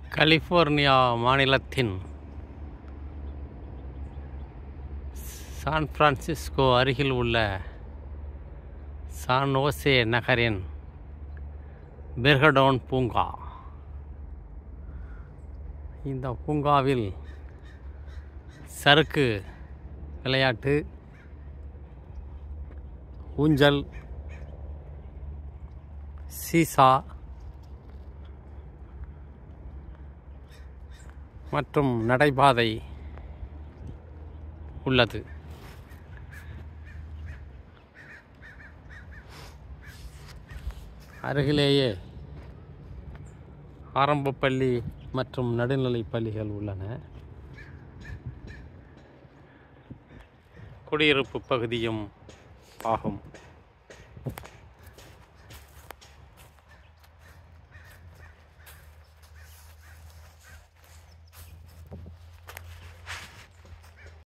California மாநிலத்தின் San Francisco அருகில் உள்ள சான் ஓசே நகரின் பெர்கடோன் பூங்கா இந்த பூங்காவில் சறுக்கு விளையாட்டு ஊஞ்சல் சீசா மற்றும் நடைபாதை உள்ளது அருகிலேயே ஆரம்ப பள்ளி மற்றும் நடுநிலைப் பள்ளிகள் உள்ளன குடியிருப்பு பகுதியும் ஆகும்